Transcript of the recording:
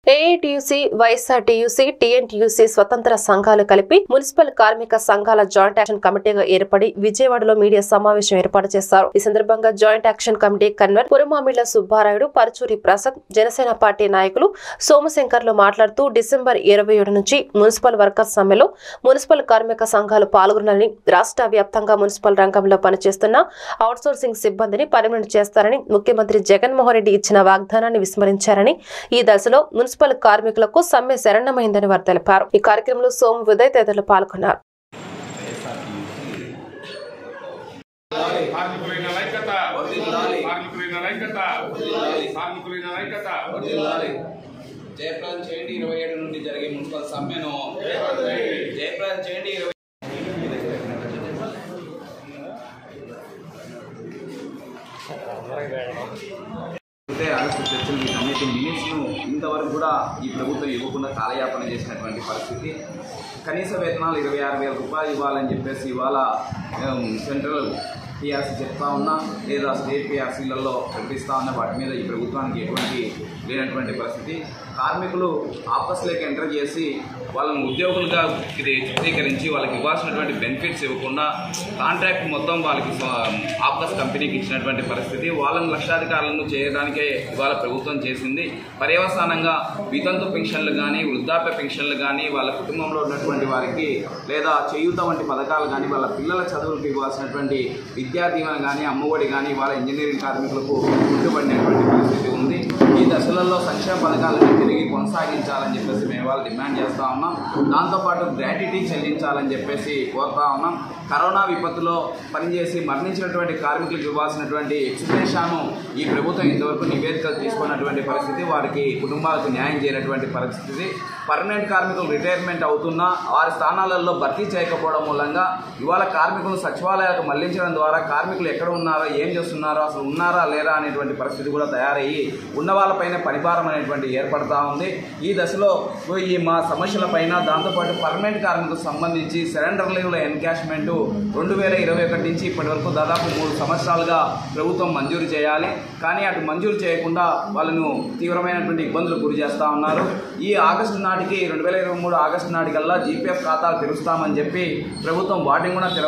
AITUC YSRTUC TNTUC స్వతంత్ర సంఘాలు కలిపి మున్సిపల్ కార్మిక సంఘాల జాయింట్ యాక్షన్ కమిటీగా ఏర్పడి విజయవాడలో మీడియా సమావేశం ఏర్పాటు చేశారు ఈ సందర్భంగా joint action committee convener Puramamilla Subbarayudu Paruchuri Prasad Janasena party నాయకులు సోమశంకర్లు మాట్లాడుతూ డిసెంబర్ ఇరవై ఏడు నుంచి మున్సిపల్ వర్కర్స్ సమ్మెలో మున్సిపల్ కార్మిక సంఘాలు పాల్గొనాలని రాష్ట్ర వ్యాప్తంగా మున్సిపల్ రంగంలో పనిచేస్తున్న అవుట్సోర్సింగ్ సిబ్బందిని పర్మనెంట్ చేస్తారని ముఖ్యమంత్రి జగన్మోహన్ రెడ్డి ఇచ్చిన వాగ్దానాన్ని విస్మరించారని ఈ దశలో మున్సిపల్ కార్మికులకు సమ్మె శరణమైందని వారు తెలిపారు ఈ కార్యక్రమంలో సోము ఉదయ్ తదితరులు పాల్గొన్నారు కార్మికులైన ఐక్యత కార్మికులైన ఐక్యత కార్మికులైన ఐక్యత జయప్రదం చేయండి ఇరవై ఏడు నుండి జరిగే మున్సిపల్ సమ్మెను జయప్రదం చేయండి ఇరవై అయితే ఆగస్టు చర్చలు వీటన్నిటి మినిట్స్ను ఇంతవరకు కూడా ఈ ప్రభుత్వం ఇవ్వకుండా కాలయాపన చేసినటువంటి పరిస్థితి కనీస వేతనాలు ఇరవై ఆరు వేల రూపాయలు ఇవ్వాలని చెప్పేసి ఇవాళ ఉమ్, సెంట్రల్ పిఆర్సీ చెప్తా ఉన్నా లేదా స్టేట్ పిఆర్సీలలో ప్రకటిస్తా ఉన్న వాటి మీద ఈ ప్రభుత్వానికి ఎటువంటి లేనటువంటి పరిస్థితి కార్మికులు ఆఫీస్లోకి ఎంటర్ చేసి వాళ్ళని ఉద్యోగులుగా ఇది చిత్రీకరించి వాళ్ళకి ఇవ్వాల్సినటువంటి బెనిఫిట్స్ ఇవ్వకుండా కాంట్రాక్ట్ మొత్తం వాళ్ళకి ఆఫీస్ కంపెనీకి ఇచ్చినటువంటి పరిస్థితి వాళ్ళని లక్షాధికారులను చేయడానికే ఇవాళ ప్రభుత్వం చేసింది పర్యవసానంగా వితంతు పెన్షన్లు కానీ వృద్ధాప్య పెన్షన్లు కానీ వాళ్ళ కుటుంబంలో ఉన్నటువంటి వారికి లేదా చేయూత వంటి పథకాలు కానీ వాళ్ళ పిల్లల చదువులకు ఇవ్వాల్సినటువంటి విద్యా దీవెన కానీ అమ్మఒడి కానీ వాళ్ళ ఇంజనీరింగ్ కార్మికులకు కుంటుపడినటువంటి పరిస్థితి ఉంది ఈ దశలలో సంక్షేమ పథకాలను తిరిగి కొనసాగించాలని చెప్పేసి మేము వాళ్ళు డిమాండ్ చేస్తూ ఉన్నాం దాంతోపాటు గ్రాట్యుటీ చెల్లించాలని చెప్పేసి కోరుతా ఉన్నాం కరోనా విపత్తులో పనిచేసి మరణించినటువంటి కార్మికులకు ఇవ్వాల్సినటువంటి ఎక్స్ప్రెషన్ను ఈ ప్రభుత్వం ఇంతవరకు నివేదికలు తీసుకున్నటువంటి పరిస్థితి వారికి కుటుంబాలకు న్యాయం చేయనటువంటి పరిస్థితి పర్మనెంట్ కార్మికులు రిటైర్మెంట్ అవుతున్నా వారి స్థానాలలో భర్తీ చేయకపోవడం మూలంగా ఇవాళ కార్మికులను సచివాలయాలకు మళ్లించడం ద్వారా కార్మికులు ఎక్కడ ఉన్నారో ఏం చేస్తున్నారో అసలు ఉన్నారా లేరా అనేటువంటి పరిస్థితి కూడా తయారయ్యి ఉన్న వాళ్ళపైన పనిభారం అనేటువంటి ఏర్పడతా ఉంది ఈ దశలో ఈ మా సమస్యలపైన దాంతోపాటు పర్మనెంట్ కార్మికులకు సంబంధించి సరెండర్ లీవ్ల ఎన్కాష్మెంట్ రెండు వేల ఇరవై ఒకటి నుంచి ఇప్పటి వరకు దాదాపు మూడు సంవత్సరాలుగా ప్రభుత్వం మంజూరు చేయాలి కానీ అటు మంజూరు చేయకుండా వాళ్ళను తీవ్రమైనటువంటి ఇబ్బందులు గురి చేస్తూ ఉన్నారు ఈ ఆగస్టు నాటికి రెండు వేల ఇరవై మూడు ఆగస్టు నాటికల్లా జీపీఎఫ్ ఖాతాలు తెరుస్తామని చెప్పి ప్రభుత్వం వాటిని కూడా తెర